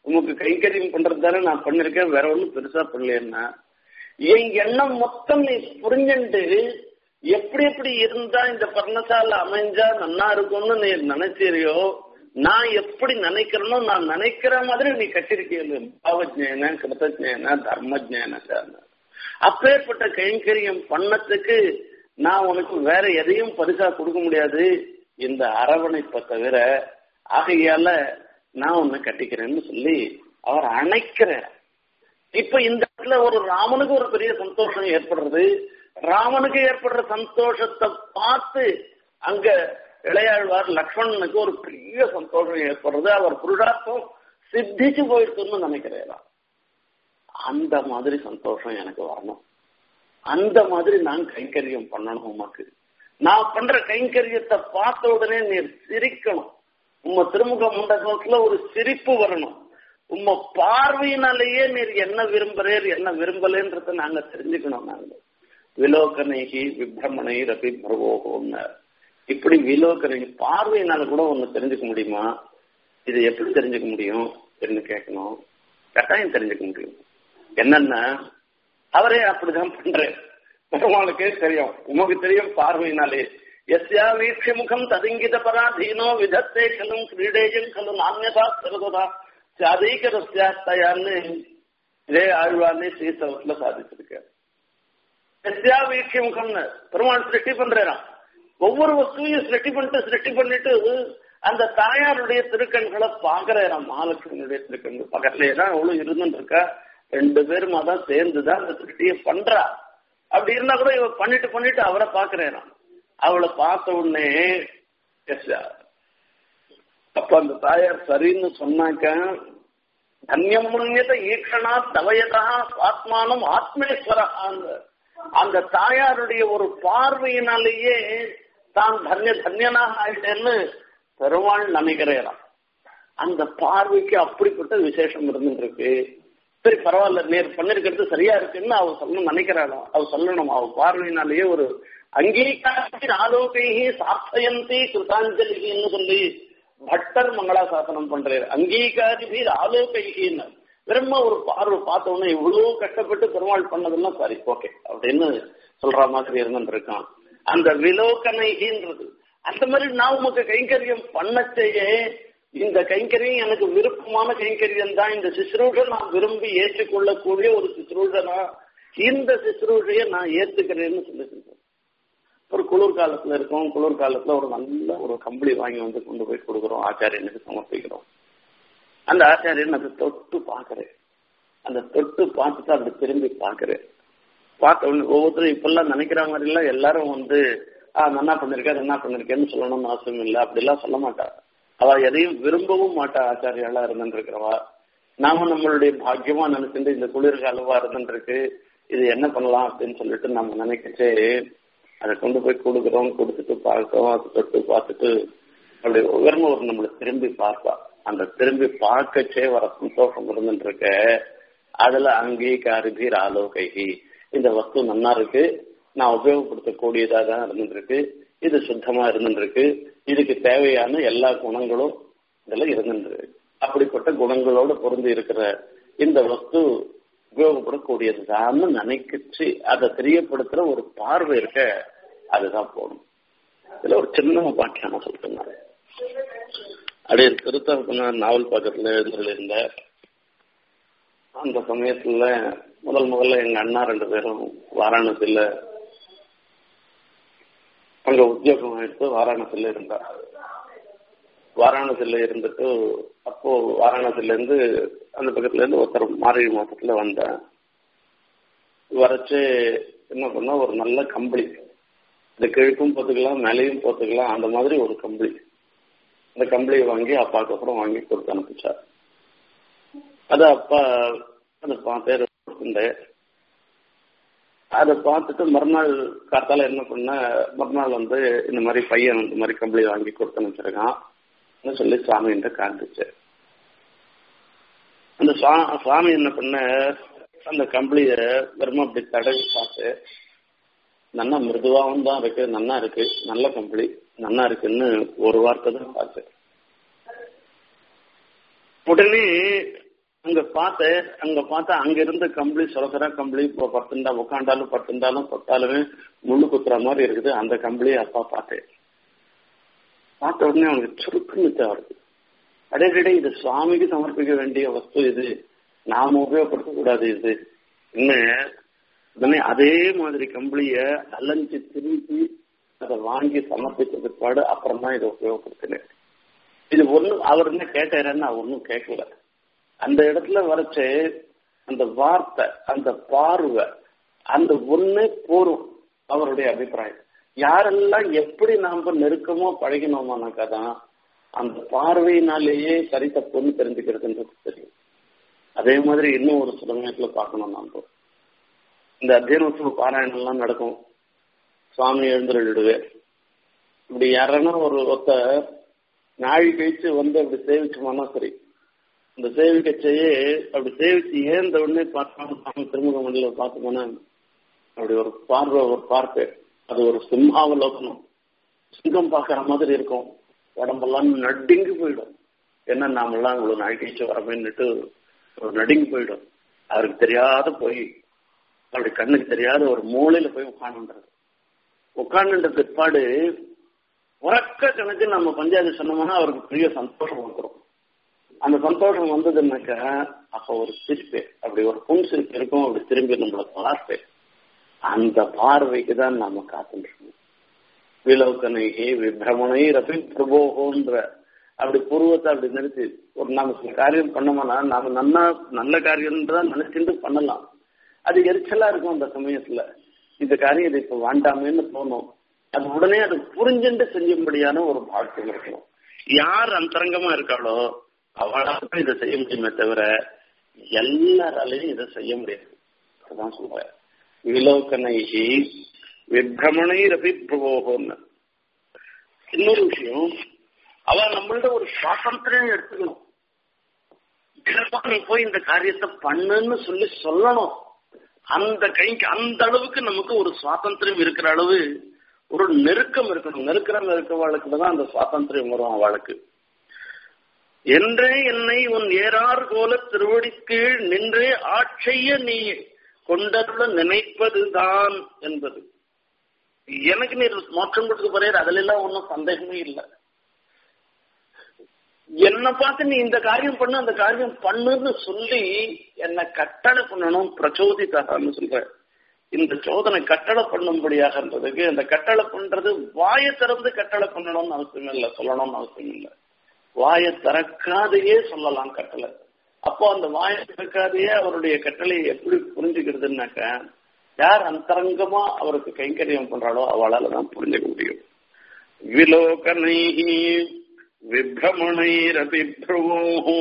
உமக்கு கைங்கரியம் பண்றது தானே நான் பண்ணிருக்கேன் வேற ஒண்ணும் பெருசா பண்ணலையேன்னா என் எண்ணம் மொத்தம் நீ புரிஞ்சுண்டு எப்படி எப்படி இருந்தா இந்த பர்ணசாலை அமைஞ்சா நல்லா இருக்கும்னு நீ நினைச்சிரியோ நான் எப்படி நினைக்கிறேனோ நான் நினைக்கிற மாதிரி நீ கட்டிருக்கீங்க பாவஜேன கிருத்தஜேன தர்மஜேன அப்பேற்பட்ட கைங்கரியம் பண்ணத்துக்கு நான் உனக்கு வேற எதையும் பரிசா கொடுக்க முடியாது இந்த அரவணைப்பை தவிர ஆகையால நான் உன்னை கட்டிக்கிறேன்னு சொல்லி அவர் அணைக்கிறார் இப்ப இந்த இடத்துல ஒரு ராமனுக்கு ஒரு பெரிய சந்தோஷம் ஏற்படுறது ராமனுக்கு ஏற்படுற சந்தோஷத்தை பார்த்து அங்க இளையாழ்வார் லக்ஷ்மணனுக்கு ஒரு பெரிய சந்தோஷம் ஏற்படுறது அவர் புருஷார்த்தம் சித்திச்சு போயிடுச்சுன்னு நினைக்கிறேன் அந்த மாதிரி சந்தோஷம் எனக்கு வரணும் அந்த மாதிரி நான் கைங்கரியம் பண்ணணும் உமக்கு நான் பண்ற கைங்கரியத்தை பார்த்த உடனே நீர் சிரிக்கணும் உம்ம திருமுக மண்டபத்துல ஒரு சிரிப்பு வரணும் உம்ம பார்வையினாலேயே நீர் என்ன விரும்புறீர் என்ன விரும்பலன்றத நாங்க தெரிஞ்சுக்கணும் நாங்க விலோகனைகி விப்ரமணை ரபி பிரவோகோன்னு இப்படி விலோகனை பார்வையினால கூட ஒண்ணு தெரிஞ்சுக்க முடியுமா இது எப்படி தெரிஞ்சுக்க முடியும் என்று கேட்கணும் கட்டாயம் தெரிஞ்சுக்க முடியும் என்னன்னா அவரே அப்படிதான் பண்றாரு பெருமாளுக்கே தெரியும் உமக்கு தெரியும் பார்வையினாலே எஸ்யா வீட்சி முகம் ததிங்கித பராதீனோ விதத்தே கலும் கிரீடேஜம் கலும் நானியதா சரதா சாதீகரஸ்யான்னு இதே ஆழ்வார்னே ஸ்ரீசவத்துல சாதிச்சிருக்காரு எஸ்யா வீட்சி முகம்னு பெருமாள் சிருஷ்டி பண்றாராம் ஒவ்வொரு வஸ்துவையும் சிருஷ்டி பண்ணிட்டு சிருஷ்டி பண்ணிட்டு அந்த தாயாருடைய திருக்கண்களை பாக்குறாராம் மகாலட்சுமியுடைய திருக்கண்கள் பக்கத்துலயே தான் அவ்வளவு இருந்துட்டு இருக்கா ரெண்டு பேரும் தான் சேர்ந்துதான் அந்த சிருஷ்டியை பண்றா அப்படி இருந்தா கூட இவ பண்ணிட்டு பண்ணிட்டு அவரை பாக்குறாராம் அவளை பார்த்த உடனே அப்ப அந்த தாயார் சரின்னு சொன்னாக்க தன்யம் முன்னியத ஈக்ஷணா தவயதா ஆத்மானம் ஆத்மேஸ்வரகான்னு அந்த தாயாருடைய ஒரு பார்வையினாலேயே தான் தன்ய தன்யனாக ஆயிட்டேன்னு பெருமாள் நினைக்கிறேன் அந்த பார்வைக்கு அப்படிப்பட்ட விசேஷம் இருந்துட்டு இருக்கு சரி பரவாயில்ல நேர் பண்ணிருக்கிறது சரியா இருக்குன்னு அவ சொல்லணும் நினைக்கிறாளாம் அவ சொல்லணும் அவ பார்வையினாலேயே ஒரு அங்கீகாரத்தி ஆலோகைகி சார்த்தயந்தி கிருதாஞ்சலின்னு சொல்லி பட்டர் மங்களாசாசனம் பண்றாரு அங்கீகாரிபீர் ஆலோகைகின்னு திரும்ப ஒரு பார்வை பார்த்த உடனே இவ்வளவு கஷ்டப்பட்டு பெருமாள் பண்ணதெல்லாம் சரி ஓகே அப்படின்னு சொல்ற மாதிரி இருந்துட்டு இருக்கான் அந்த விலோகனைகின்றது அந்த மாதிரி நான் உமக்கு கைங்கரியம் பண்ணச்சேயே இந்த கைங்கரியம் எனக்கு விருப்பமான கைங்கரியம் தான் இந்த சிசுரூஷை நான் விரும்பி ஏற்றுக்கொள்ளக்கூடிய ஒரு சிசுரூஷனா இந்த சிசுரூஷையை நான் ஏத்துக்கிறேன்னு சொல்லி ஒரு குளிர் காலத்துல இருக்கோம் குளிர் காலத்துல ஒரு நல்ல ஒரு கம்பளி வாங்கி வந்து கொண்டு போய் கொடுக்குறோம் ஆச்சாரியனுக்கு சமர்ப்பிக்கிறோம் அந்த ஆச்சாரியன் அதை தொட்டு பாக்குறேன் அந்த தொட்டு பார்த்துட்டு அப்படி திரும்பி பாக்குறேன் பார்த்த உடனே ஒவ்வொருத்தரும் இப்பெல்லாம் நினைக்கிற மாதிரி எல்லாம் எல்லாரும் வந்து ஆஹ் நன்னா பண்ணிருக்கேன் என்ன பண்ணிருக்கேன்னு சொல்லணும்னு அவசியம் இல்லை அப்படிலாம் சொல்ல மாட்டா அவ எதையும் விரும்பவும் மாட்டா ஆச்சாரியாளா இருந்துருக்கிறவா நாம நம்மளுடைய பாக்கியமா நினைச்சுட்டு இந்த குளிர்காலவா இருந்துருக்கு இது என்ன பண்ணலாம் அப்படின்னு சொல்லிட்டு நம்ம நினைக்கிட்டு அதை கொண்டு போய் கொடுக்குறோம் கொடுத்துட்டு பார்க்கிறோம் அதை தொட்டு பார்த்துட்டு அப்படி ஒவ்வொரு ஒரு நம்மளை திரும்பி பார்ப்பா அந்த திரும்பி பார்க்கச்சே வர சந்தோஷம் இருந்துட்டு இருக்க அதுல அங்கீகாரிபீர் ஆலோகைகி இந்த வஸ்து நன்னா இருக்கு நான் உபயோகப்படுத்தக்கூடியதா தான் இருந்துருக்கு இது சுத்தமா இருந்துருக்கு இதுக்கு தேவையான எல்லா குணங்களும் இதுல இருந்துருக்கு அப்படிப்பட்ட குணங்களோட பொருந்தி இருக்கிற இந்த வஸ்து உபயோகப்படக்கூடியதுதான்னு நினைக்கிச்சு அதை தெரியப்படுத்துற ஒரு பார்வை இருக்க அதுதான் போகணும் இதுல ஒரு சின்ன பாக்கியான சொல்லிட்டு அப்படியே திருத்தரப்புன நாவல் பக்கத்துல இருந்த அந்த சமயத்துல முதல் முதல்ல எங்க அண்ணா ரெண்டு பேரும் வாராணசியில அங்க உத்தியோகம் எடுத்து வாராணசியில இருந்தா வாராணசியில இருந்துட்டு அப்போ வாராணசில இருந்து அந்த பக்கத்துல இருந்து ஒருத்தர் மார்கழி மாசத்துல வந்தேன் வரைச்சு என்ன பண்ணா ஒரு நல்ல கம்பளி இந்த கிழக்கும் போத்துக்கலாம் மேலையும் போத்துக்கலாம் அந்த மாதிரி ஒரு கம்பளி அந்த கம்பளியை வாங்கி அப்பாவுக்கு அப்புறம் வாங்கி கொடுத்து அனுப்பிச்சார் அது அப்பா அதை பார்த்தேன் இருந்தேன் அதை பார்த்துட்டு மறுநாள் காத்தால என்ன பண்ண மறுநாள் வந்து இந்த மாதிரி பையன் இந்த மாதிரி கம்பளி வாங்கி கொடுத்து அனுப்பிச்சிருக்கான் சொல்லி சுவாமிகிட்ட காண்பிச்சு அந்த சுவாமி என்ன பண்ண அந்த கம்பளிய வெறும் அப்படி தடவி பார்த்து நல்லா மிருதுவாகவும் தான் இருக்கு நல்லா இருக்கு நல்ல கம்பளி நல்லா இருக்குன்னு ஒரு வார்த்தை தான் பார்த்து உடனே அங்க பார்த்தேன் அங்க பார்த்தா அங்க இருந்த கம்பளி சொலசரா கம்பளி இப்போ பத்துண்டா உட்காண்டாலும் பத்துண்டாலும் பத்தாலுமே முள்ளு குத்துற மாதிரி இருக்குது அந்த கம்பளியை அப்பா பார்த்தேன் பார்த்த உடனே அவனுக்கு சுருக்குன்னு வருது அடையடே இது சுவாமிக்கு சமர்ப்பிக்க வேண்டிய வஸ்து இது நாம உபயோகப்படுத்த கூடாது இது இன்னும் அதே மாதிரி கம்பளிய அலைஞ்சு திரும்பி அதை வாங்கி சமர்ப்பித்த பிற்பாடு அப்புறம் தான் இதை உபயோகப்படுத்தினேன் இது ஒன்றும் அவர் என்ன கேட்டாருன்னு நான் ஒன்றும் கேட்கல அந்த இடத்துல வரைச்சு அந்த வார்த்தை அந்த பார்வை அந்த ஒண்ணு போரும் அவருடைய அபிப்பிராயம் யாரெல்லாம் எப்படி நாம நெருக்கமோ பழகினோமானாக்கா தான் அந்த பார்வையினாலேயே சரி தப்புன்னு தெரிஞ்சுக்கிறதுன்றது தெரியும் அதே மாதிரி இன்னும் ஒரு சில நேரத்துல பார்க்கணும் நாம இந்த அத்தியனோத்சவ பாராயணம் எல்லாம் நடக்கும் சுவாமி எழுந்துருடுவேன் இப்படி யாரன்னா ஒரு ஒத்த நாழி கழிச்சு வந்து அப்படி சேவிச்சோம்னா சரி இந்த சேவிக்கச்சையே அப்படி சேவிச்சு ஏந்த உடனே பார்த்தோம் திருமுக மண்டல பார்த்தோம்னா அப்படி ஒரு பார்வை ஒரு பார்ப்பு அது ஒரு சிம்மாவலோகனம் சிங்கம் பார்க்கற மாதிரி இருக்கும் உடம்பெல்லாம் நடுங்கி போயிடும் என்ன நாமெல்லாம் இவ்வளவு நாள் கழிச்சு வரமேன்னுட்டு ஒரு நடுங்கி போயிடும் அவருக்கு தெரியாத போய் அப்படி கண்ணுக்கு தெரியாத ஒரு மூலையில போய் உட்காந்துன்றது உட்காந்துன்ற பிற்பாடு உறக்க கணக்கு நம்ம பஞ்சாயத்து சொன்னோம்னா அவருக்கு பெரிய சந்தோஷம் வந்துடும் அந்த சந்தோஷம் வந்ததுன்னாக்கா அப்ப ஒரு சிரிப்பு அப்படி ஒரு புன் சிரிப்பு இருக்கும் அப்படி திரும்பி நம்மளை பார்ப்பு அந்த பார்வைக்கு தான் நாம காத்துருக்கோம் விலோக்கனைகி விபிரமணை ரபி பிரபோகோன்ற அப்படி பூர்வத்தை அப்படி நிறுத்தி ஒரு நாம சில காரியம் பண்ணோம்னா நாம நல்லா நல்ல காரியம் தான் நினைச்சுட்டு பண்ணலாம் அது எரிச்சலா இருக்கும் அந்த சமயத்துல இந்த காரியம் இது இப்ப வேண்டாமேன்னு தோணும் அது உடனே அது புரிஞ்சுட்டு செஞ்சும்படியான ஒரு பாக்கியம் இருக்கணும் யார் அந்தரங்கமா இருக்காளோ அவளால இதை செய்ய முடியுமே தவிர எல்லாராலையும் இதை செய்ய முடியாது அதுதான் சொல்றேன் விலோக்கனைகி விபிரமணை ரபி பிரபோகம்னு இன்னொரு விஷயம் அவ நம்மள்ட ஒரு சுவாதந்திரம் எடுத்துக்கணும் நீ போய் இந்த காரியத்தை பண்ணுன்னு சொல்லி சொல்லணும் அந்த கைக்கு அந்த அளவுக்கு நமக்கு ஒரு சுவாதந்திரம் இருக்கிற அளவு ஒரு நெருக்கம் இருக்கணும் நெருக்கம் இருக்கவாளுக்கு தான் அந்த சுவாதந்திரம் வரும் அவளுக்கு என்றே என்னை உன் ஏறார் போல திருவடி கீழ் நின்றே ஆட்செய்ய நீ கொண்டருள நினைப்பதுதான் என்பது எனக்கு நீ மோட்சம் கொடுக்க போறேன் அதுல எல்லாம் ஒன்றும் சந்தேகமே இல்லை என்ன பார்த்து நீ இந்த காரியம் பண்ணு அந்த காரியம் பண்ணுன்னு சொல்லி என்ன கட்டளை பண்ணணும் பிரச்சோதித்தான்னு சொல்ற இந்த சோதனை கட்டளை பண்ணும்படியாகன்றதுக்கு அந்த கட்டளை பண்றது வாயை திறந்து கட்டளை பண்ணணும்னு அவசியம் இல்லை சொல்லணும்னு அவசியம் இல்லை வாயை திறக்காதையே சொல்லலாம் கட்டளை அப்போ அந்த வாயை திறக்காதையே அவருடைய கட்டளையை எப்படி புரிஞ்சுக்கிறதுனாக்க யார் அந்தரங்கமா அவருக்கு கைங்கரியம் பண்றாளோ அவளால தான் புரிஞ்சுக்க முடியும் விலோகனை விப்ரமணைரபி பிரவோஹோ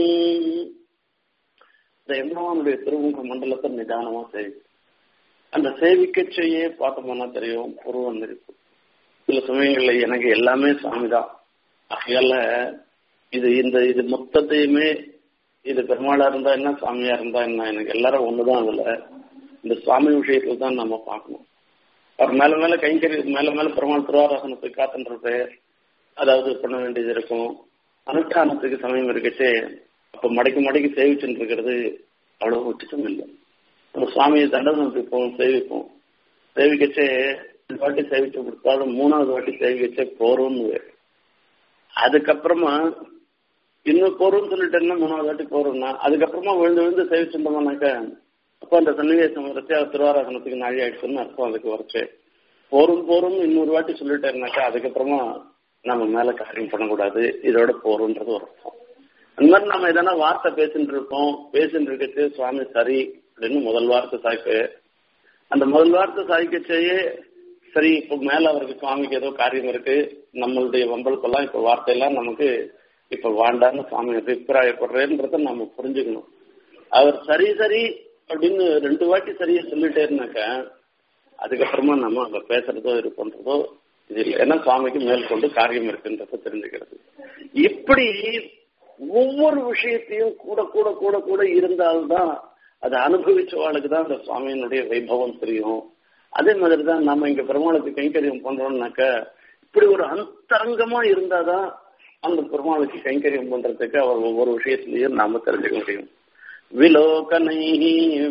இந்த எம்பெருமானுடைய திருமுக மண்டலத்தை நிதானமா சேவி அந்த சேவிக்கச்சையே பார்த்தோம்னா தெரியும் புருவம் இருக்கும் சில சமயங்கள்ல எனக்கு எல்லாமே சாமி தான் ஆகையால இது இந்த இது மொத்தத்தையுமே இது பெருமாளா இருந்தா என்ன சாமியா இருந்தா என்ன எனக்கு எல்லாரும் ஒண்ணுதான் அதுல இந்த சுவாமி விஷயத்துல தான் நம்ம பார்க்கணும் அவர் மேல மேல கைங்கறி மேல மேல பெருமாள் திருவாராசனத்தை காத்துன்றது அதாவது பண்ண வேண்டியது இருக்கும் அனுஷ்டானத்துக்கு சமயம் இருக்கச்சே அப்ப மடக்கி மடக்கி சேவிச்சுட்டு இருக்கிறது அவ்வளவு உச்சிதம் இல்லை நம்ம சுவாமியை தண்டனத்துக்கு போவோம் சேவிப்போம் சேவிக்கச்சே ரெண்டு வாட்டி சேவிச்சு கொடுத்தாலும் மூணாவது வாட்டி சேவிக்கச்சே போறோம்னு அதுக்கப்புறமா இன்னும் போறோம்னு சொல்லிட்டேன்னா மூணாவது வாட்டி போறோம்னா அதுக்கப்புறமா விழுந்து விழுந்து சேவிச்சுட்டோம்னாக்க அப்போ அந்த சன்னிவேசம் வரைச்சு திருவாராசனத்துக்கு நாழி ஆயிடுச்சுன்னு அர்த்தம் அதுக்கு வரைச்சு போரும் போரும் இன்னொரு வாட்டி சொல்லிட்டேன்னாக்கா அதுக்கப்புறமா நம்ம மேல காரியம் பண்ணக்கூடாது இதோட போறோன்றது ஒரு அர்த்தம் அந்த மாதிரி நம்ம எதனா வார்த்தை பேசிட்டு இருக்கோம் பேசிட்டு இருக்கிறது சுவாமி சரி அப்படின்னு முதல் வார்த்தை சாய்ப்பு அந்த முதல் வார்த்தை சாய்க்கச்சேயே சரி இப்போ மேல அவருக்கு சுவாமிக்கு ஏதோ காரியம் இருக்கு நம்மளுடைய வம்பளுக்கெல்லாம் இப்ப வார்த்தையெல்லாம் நமக்கு இப்ப வேண்டான்னு சுவாமி அபிப்பிராயப்படுறேன்றத நம்ம புரிஞ்சுக்கணும் அவர் சரி சரி அப்படின்னு ரெண்டு வாட்டி சரியா சொல்லிட்டே இருந்தாக்க அதுக்கப்புறமா நம்ம அங்க பேசுறதோ இது பண்றதோ இது இல்லை ஏன்னா சுவாமிக்கு மேற்கொண்டு காரியம் இருக்குன்றத தெரிஞ்சுக்கிறது இப்படி ஒவ்வொரு விஷயத்தையும் கூட கூட கூட கூட இருந்தால்தான் அதை அனுபவிச்சவாளுக்கு தான் அந்த சுவாமியினுடைய வைபவம் தெரியும் அதே மாதிரி தான் நம்ம இங்க பெருமாளுக்கு கைங்கரியம் பண்றோம்னாக்க இப்படி ஒரு அந்தரங்கமா இருந்தாதான் அந்த பெருமாளுக்கு கைங்கரியம் பண்றதுக்கு அவர் ஒவ்வொரு விஷயத்திலையும் நாம தெரிஞ்சுக்க முடியும் विलोकनैः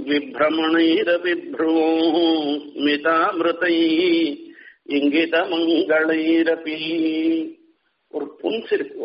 विभ्रमणैरभिभ्रुवोः स्मितामृतैः இங்கிதமங்களைரபி ஒரு புன் சிரிப்பு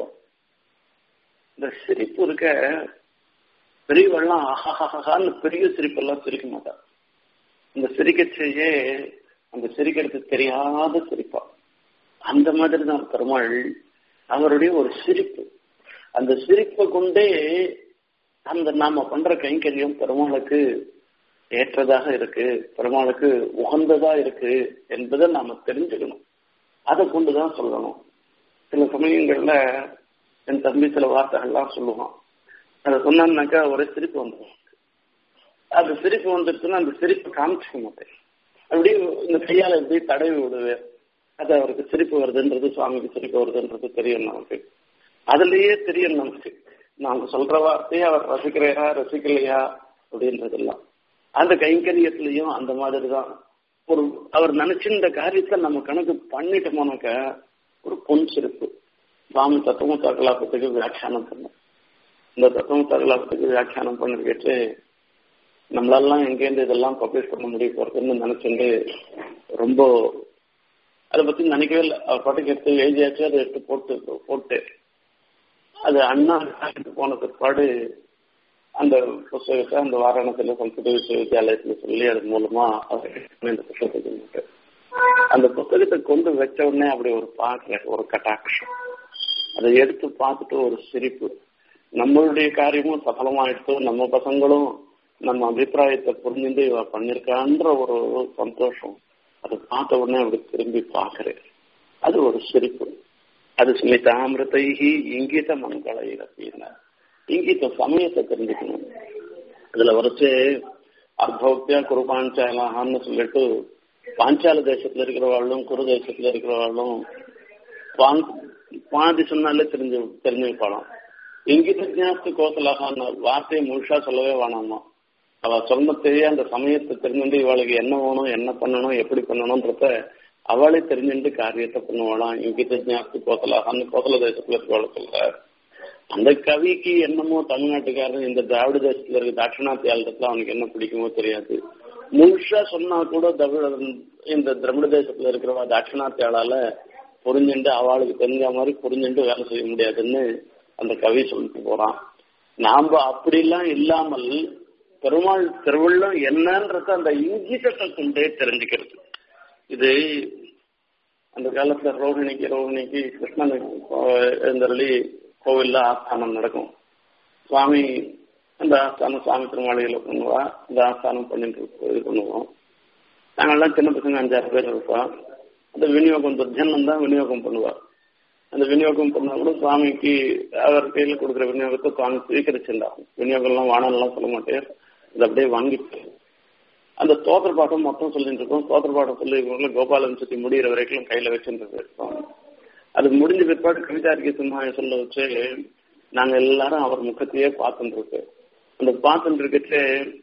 இந்த சிரிப்பு இருக்க பெரியவெல்லாம் ஆஹாஹான்னு பெரிய சிரிப்பெல்லாம் சிரிக்க மாட்டார் இந்த சிரிக்கச்சேயே அந்த சிரிக்கிறது தெரியாத சிரிப்பா அந்த மாதிரி தான் பெருமாள் அவருடைய ஒரு சிரிப்பு அந்த சிரிப்பை கொண்டே அந்த நாம பண்ற கைங்கரியம் பெருமாளுக்கு ஏற்றதாக இருக்கு பெருமாளுக்கு உகந்ததா இருக்கு என்பதை நாம தெரிஞ்சுக்கணும் அதை கொண்டுதான் சொல்லணும் சில சமயங்கள்ல என் தம்பி சில வார்த்தைகள்லாம் சொல்லுவான் அதை சொன்னான்னாக்கா ஒரே சிரிப்பு வந்துடும் அந்த சிரிப்பு வந்துருச்சுன்னா அந்த சிரிப்பு காமிச்சிக்க மாட்டேன் அப்படியே இந்த கையால எப்படி தடவி விடுவேன் அது அவருக்கு சிரிப்பு வருதுன்றது சுவாமிக்கு சிரிப்பு வருதுன்றது தெரியும் நமக்கு அதுலயே தெரியும் நமக்கு நாங்க சொல்ற வார்த்தையை அவர் ரசிக்கிறா ரசிக்கலையா அப்படின்றதெல்லாம் அந்த கைங்கரியத்திலையும் அந்த மாதிரி தான் ஒரு அவர் நினைச்சிருந்த காரியத்தை நம்ம கணக்கு பண்ணிட்டோம்னாக்க ஒரு பொன் சிரிப்பு சுவாமி தத்துவ தகலாபத்துக்கு வியாக்கியானம் பண்ண இந்த தத்துவ தகலாபத்துக்கு வியாக்கியானம் பண்ணி கேட்டு நம்மளாலாம் எங்கேருந்து இதெல்லாம் பப்ளிஷ் பண்ண முடிய போறதுன்னு நினைச்சுட்டு ரொம்ப அதை பத்தி நினைக்கவே இல்லை அவர் பாட்டுக்கு எடுத்து எழுதியாச்சு அதை எடுத்து போட்டு போட்டு அது அண்ணா போன பிற்பாடு அந்த புஸ்தகத்தை அந்த வாரணத்துல சம்ஸ்கிருத விஸ்வவித்யாலயத்துல சொல்லி அது மூலமா அவர் இந்த புஸ்தகத்தை அந்த புத்தகத்தை கொண்டு வச்ச உடனே அப்படி ஒரு பார்க்கிற ஒரு கட்டாட்சம் அதை எடுத்து பார்த்துட்டு ஒரு சிரிப்பு நம்மளுடைய காரியமும் சஃலமாயிடுத்து நம்ம பசங்களும் நம்ம அபிப்பிராயத்தை புரிஞ்சுட்டு இவ பண்ணிருக்கான்ற ஒரு சந்தோஷம் அதை பார்த்த உடனே அப்படி திரும்பி பார்க்கிறேன் அது ஒரு சிரிப்பு அது ஸ்மிதாமிருதைகி இங்கித மங்களை அப்படின்னா இங்கித்த சமயத்தை தெரிஞ்சுக்கணும் இதுல வரைச்சு அர்த்தோக்தியா குருபாஞ்சாலான்னு சொல்லிட்டு பாஞ்சால தேசத்துல இருக்கிறவாளும் குரு தேசத்துல இருக்கிறவாளும் பாதி சொன்னாலே தெரிஞ்சு தெரிஞ்சு வைப்பாளாம் இங்கித ஜாஸ்தி கோசலாகான்னு வார்த்தையை முழுசா சொல்லவே வேணாமா அவ சொன்னத்தையே அந்த சமயத்தை தெரிஞ்சுட்டு இவளுக்கு என்ன வேணும் என்ன பண்ணணும் எப்படி பண்ணணும்ன்றத அவளே தெரிஞ்சுட்டு காரியத்தை பண்ணுவாளாம் இங்கிட்ட ஜாஸ்தி கோசலாகான்னு கோசல தேசத்துல இருக்கவளை சொல்றாரு அந்த கவிக்கு என்னமோ தமிழ்நாட்டுக்காரன் இந்த திராவிட தேசத்துல இருக்க தாட்சிணாத்தி ஆளுறதுல அவனுக்கு என்ன பிடிக்குமோ தெரியாது முழுசா சொன்னா கூட தமிழ இந்த திராவிட தேசத்துல இருக்கிறவா தாட்சிணாத்தி ஆளால புரிஞ்சுட்டு அவளுக்கு தெரிஞ்ச மாதிரி புரிஞ்சுட்டு வேலை செய்ய முடியாதுன்னு அந்த கவி சொல்லிட்டு போறான் நாம அப்படிலாம் இல்லாமல் பெருமாள் திருவள்ளம் என்னன்றது அந்த இங்கிதத்தை கொண்டே தெரிஞ்சுக்கிறது இது அந்த காலத்துல ரோஹிணிக்கு ரோஹிணிக்கு கிருஷ்ணன் எழுந்தருளி கோவில்ல ஆஸ்தானம் நடக்கும் சுவாமி அந்த ஆஸ்தானம் சுவாமி திருமாளிகளை பண்ணுவா அந்த ஆஸ்தானம் பண்ணிட்டு இது பண்ணுவோம் நாங்கெல்லாம் சின்ன பசங்க அஞ்சாறு பேர் இருப்போம் அந்த விநியோகம் துர்ஜனம் தான் விநியோகம் பண்ணுவா அந்த விநியோகம் பண்ணா கூட சுவாமிக்கு அவர் கையில கொடுக்குற விநியோகத்தை சுவாமி ஸ்வீகரிச்சிருந்தாகும் விநியோகம்லாம் வானம்லாம் சொல்ல மாட்டேன் அதை அப்படியே வாங்கிட்டு அந்த தோத்திர பாட்டம் மொத்தம் சொல்லிட்டு இருக்கோம் தோத்திர பாட்டம் சொல்லி கோபாலன் சுத்தி முடிகிற வரைக்கும் கையில வச்சுட்டு இருக்கோம் அது முடிஞ்ச பிற்பாடு கவிதாரிக்கு சிம்ஹாய சொல்ல வச்சு நாங்க எல்லாரும் அவர் முகத்தையே பார்த்துட்டு இருக்கு அந்த பார்த்துட்டு இருக்கச்சு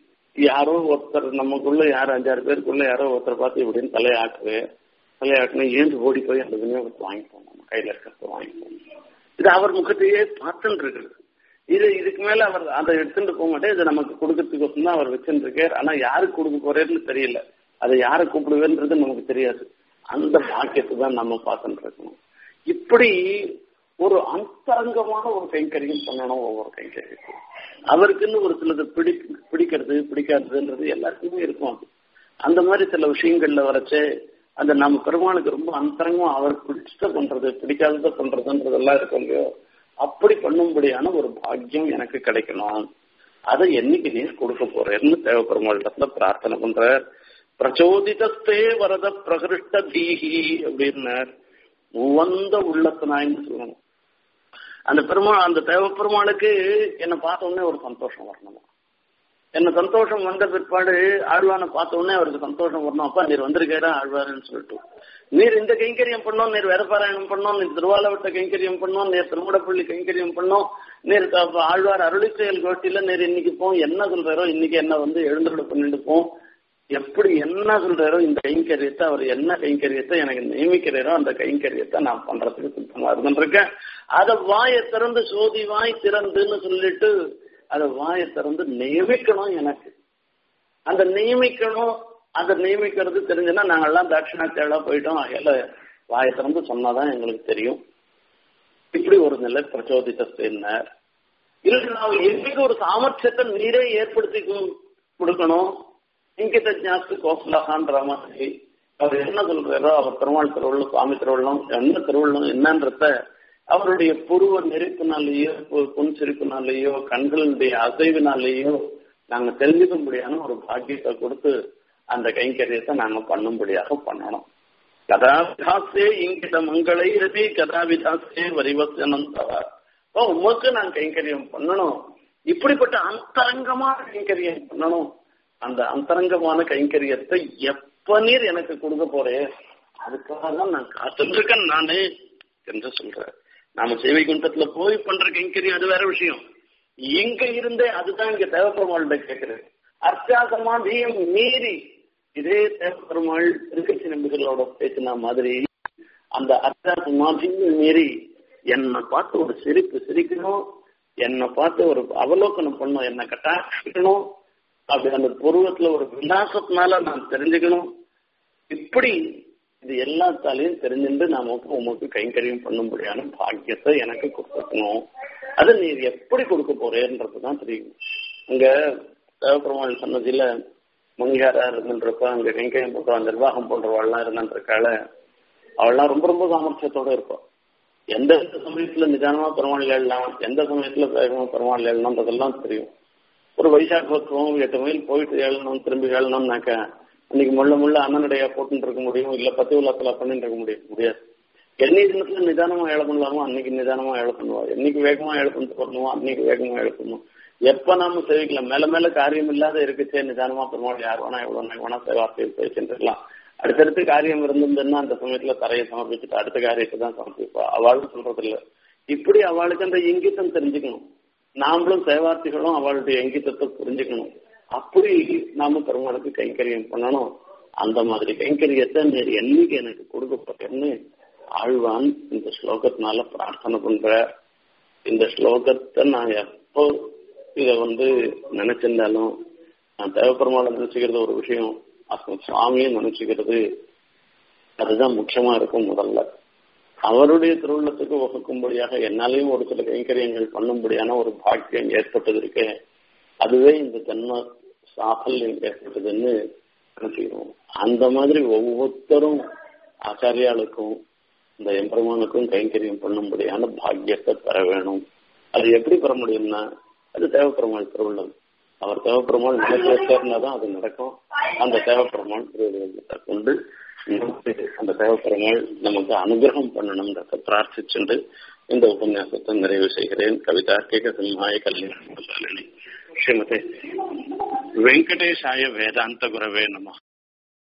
யாரோ ஒருத்தர் நமக்குள்ள யாரோ அஞ்சாறு பேருக்குள்ள யாரோ ஒருத்தர் பார்த்து இப்படின்னு தலையாக்குது தலையாக்குன்னு ஏந்து ஓடி போய் அந்த விநியோகத்தை வாங்கிப்போம் நம்ம கையில இருக்கிறத வாங்கிப்போம் இது அவர் முகத்தையே பார்த்துட்டு இருக்குது இது இதுக்கு மேல அவர் அதை எடுத்துட்டு போக மாட்டேன் இதை நமக்கு கொடுக்கறதுக்கு தான் அவர் வச்சுட்டு இருக்கார் ஆனா யாருக்கு கொடுக்க போறேன்னு தெரியல அதை யாரை கூப்பிடுவேன்றது நமக்கு தெரியாது அந்த பாக்கியத்தை தான் நம்ம பார்த்துட்டு இருக்கணும் இப்படி ஒரு அந்தரங்கமான ஒரு கைங்கரியம் பண்ணணும் ஒவ்வொரு கைங்கரியம் அவருக்குன்னு ஒரு சிலது பிடி பிடிக்கிறது பிடிக்காததுன்றது எல்லாருக்குமே இருக்கும் அது அந்த மாதிரி சில விஷயங்கள்ல வரைச்சு அந்த நம்ம பெருமானுக்கு ரொம்ப அந்தரங்கம் அவருக்கு பிடிச்சத பண்றது பிடிக்காதத பண்றதுன்றதெல்லாம் இருக்கும் இல்லையோ அப்படி பண்ணும்படியான ஒரு பாக்கியம் எனக்கு கிடைக்கணும் அதை என்னைக்கு நீர் கொடுக்க போறேன்னு தேவப்பெருமாளிடத்துல பிரார்த்தனை பண்ற பிரச்சோதிதஸ்தே வரத பிரகிருஷ்ட தீஹி அப்படின்னார் உவந்த உள்ளத்தினாயின்னு சொல்லணும் அந்த பெருமாள் அந்த தேவ பெருமாளுக்கு என்னை பார்த்த உடனே ஒரு சந்தோஷம் வரணும் என்ன சந்தோஷம் வந்த பிற்பாடு ஆழ்வானை பார்த்த உடனே அவருக்கு சந்தோஷம் வரணும் அப்பா நீர் வந்திருக்காரா ஆழ்வாருன்னு சொல்லிட்டு நீர் இந்த கைங்கரியம் பண்ணோம் நீர் வேதபாராயணம் பண்ணோம் நீர் திருவாலவட்ட கைங்கரியம் பண்ணோம் நீர் திருமுடப்பள்ளி கைங்கரியம் பண்ணோம் நீர் ஆழ்வார் அருளி செயல் கோஷ்டியில நீர் இன்னைக்கு போம் என்ன சொல்றாரோ இன்னைக்கு என்ன வந்து எழுந்துருட பண்ணிட்டு போம் எப்படி என்ன சொல்றாரோ இந்த கைங்கரியத்தை அவர் என்ன கைங்கரியத்தை எனக்கு நியமிக்கிறாரோ அந்த கைங்கரியத்தை நான் பண்றதுக்கு சுத்தமா இருந்துருக்கேன் அதை வாயை திறந்து சோதி வாய் திறந்துன்னு சொல்லிட்டு அதை வாயை திறந்து நியமிக்கணும் எனக்கு அந்த நியமிக்கணும் அந்த நியமிக்கிறது தெரிஞ்சுன்னா நாங்கெல்லாம் தட்சிணாத்தேடா போயிட்டோம் அதில் வாயை திறந்து சொன்னாதான் எங்களுக்கு தெரியும் இப்படி ஒரு நிலை பிரச்சோதித்தார் இல்லை நான் என்னைக்கு ஒரு சாமர்த்தியத்தை நீரே ஏற்படுத்தி கொடுக்கணும் இங்கிட்ட ஜாஸ்தி கோசலாகான்ற மாதிரி அவர் என்ன சொல்றாரோ அவர் திருமால் திருவள்ளும் சுவாமி திருவள்ளும் என்ன திருவள்ளும் என்னன்றத அவருடைய புருவ நெருப்பினாலேயோ புன் சிரிப்பினாலேயோ கண்களுடைய அசைவினாலேயோ நாங்க தெரிஞ்சுக்க முடியாத ஒரு பாக்கியத்தை கொடுத்து அந்த கைங்கரியத்தை நாங்க பண்ணும்படியாக பண்ணணும் கதாவிதாசே இங்கிட்ட மங்களை ரவி கதாவிதாசே வரிவசனந்தவா ஓ உமக்கு நான் கைங்கரியம் பண்ணணும் இப்படிப்பட்ட அந்தரங்கமான கைங்கரியம் பண்ணணும் அந்த அந்தரங்கமான கைங்கரியத்தை எப்ப நீர் எனக்கு கொடுக்க போறேன் அதுக்காக தான் நான் காத்துருக்கேன் நானு என்று சொல்றேன் நாம சேவை குண்டத்துல போய் பண்ற கைங்கரியம் அது வேற விஷயம் இங்க இருந்தே அதுதான் இங்க தேவப்பெருமாள்கிட்ட கேட்கிறேன் அர்த்தாசமாதியம் மீறி இதே தேவப்பெருமாள் திருக்கட்சி நம்பிகளோட பேசின மாதிரி அந்த அர்த்தாசமாதியும் மீறி என்னை பார்த்து ஒரு சிரிப்பு சிரிக்கணும் என்னை பார்த்து ஒரு அவலோகனம் பண்ணும் என்னை கட்டாட்சிக்கணும் அப்படி அந்த புருவத்துல ஒரு விலாசத்தினால நான் தெரிஞ்சுக்கணும் இப்படி இது எல்லாத்தாலையும் தெரிஞ்சுட்டு நமக்கு உமக்கு கைங்கரியம் பண்ணும்படியான பாக்கியத்தை எனக்கு கொடுக்கணும் அது நீ எப்படி கொடுக்க போறேன்றதுதான் தெரியும் அங்க தேவப்பெருமாள் சன்னதியில மங்காரா இருந்துன்றப்ப அங்க கைங்கரியம் போட்டோம் நிர்வாகம் போன்றவாள்லாம் இருந்துருக்கால அவள்லாம் ரொம்ப ரொம்ப சாமர்த்தியத்தோட இருப்பாள் எந்த சமயத்துல நிதானமா பெருமாள் ஏழலாம் எந்த சமயத்துல வேகமா பெருமாள் ஏழணும்ன்றதெல்லாம் தெரியும் ஒரு வைசாகத்துவம் எட்டு மைல் போயிட்டு ஏழணும் திரும்பி ஏழணும்னாக்க அன்னைக்கு முள்ள முள்ள அண்ணனுடைய போட்டுன்னு இருக்க முடியும் இல்ல பத்து உலகத்துல பண்ணிட்டு இருக்க முடியும் முடியாது என்னைக்கு தினத்துல நிதானமா ஏழ பண்ணலாமோ அன்னைக்கு நிதானமா ஏழ பண்ணுவா என்னைக்கு வேகமா ஏழ பண்ணிட்டு வரணுமோ அன்னைக்கு வேகமா ஏழ பண்ணுவோம் எப்ப நாம சேவிக்கலாம் மேல மேல காரியம் இல்லாத இருக்குச்சே நிதானமா பெருமாள் யார் வேணா எவ்வளவு வேணா வார்த்தையில் பேசிட்டுருக்கலாம் அடுத்தடுத்து காரியம் இருந்திருந்ததுன்னா அந்த சமயத்துல தரையை சமர்ப்பிச்சுட்டு அடுத்த காரியத்தை தான் சமர்ப்பிப்பா அவளும் சொல்றது இல்ல இப்படி அவளுக்கு அந்த இங்கித்தம் தெரிஞ்சுக்கணும் நாமளும் சேவார்த்திகளும் அவளுடைய இங்கித்தத்தை புரிஞ்சுக்கணும் அப்படி நாம பெருமாளுக்கு கைங்கரியம் பண்ணணும் அந்த மாதிரி கைங்கரியத்தை நீர் என்னைக்கு எனக்கு கொடுக்கப்பட்டேன்னு ஆழ்வான் இந்த ஸ்லோகத்தினால பிரார்த்தனை பண்ற இந்த ஸ்லோகத்தை நான் எப்போ இத வந்து நினைச்சிருந்தாலும் நான் தேவப்பெருமாளை நினைச்சுக்கிறது ஒரு விஷயம் அப்போ சுவாமியை நினைச்சுக்கிறது அதுதான் முக்கியமா இருக்கும் முதல்ல அவருடைய திருவுள்ளத்துக்கு வகுக்கும்படியாக என்னாலையும் ஒரு சில கைங்கரியங்கள் பண்ணும்படியான ஒரு பாக்கியம் ஏற்பட்டது இருக்கே அதுவே இந்த ஜன்ம சாஃபல்யம் ஏற்பட்டதுன்னு நினைச்சுக்கிறோம் அந்த மாதிரி ஒவ்வொருத்தரும் ஆச்சாரியாளுக்கும் இந்த எம்பெருமானுக்கும் கைங்கரியம் பண்ணும்படியான பாக்கியத்தை பெற வேணும் அது எப்படி பெற முடியும்னா அது தேவப்பெருமாள் திருவுள்ளம் அவர் தேவப்பெருமாள் நினைச்சு சேர்ந்தாதான் அது நடக்கும் அந்த தேவப்பெருமாள் திருவிழத்தை கொண்டு அந்த தேவப்பெருமாள் நமக்கு அனுகிரகம் பண்ணணும்ன்றத பிரார்த்திச்சுண்டு இந்த உபன்யாசத்தை நிறைவு செய்கிறேன் கவிதா கேக சிம்ஹாய கல்யாணி ஸ்ரீமதி வெங்கடேஷாய வேதாந்த குரவே நம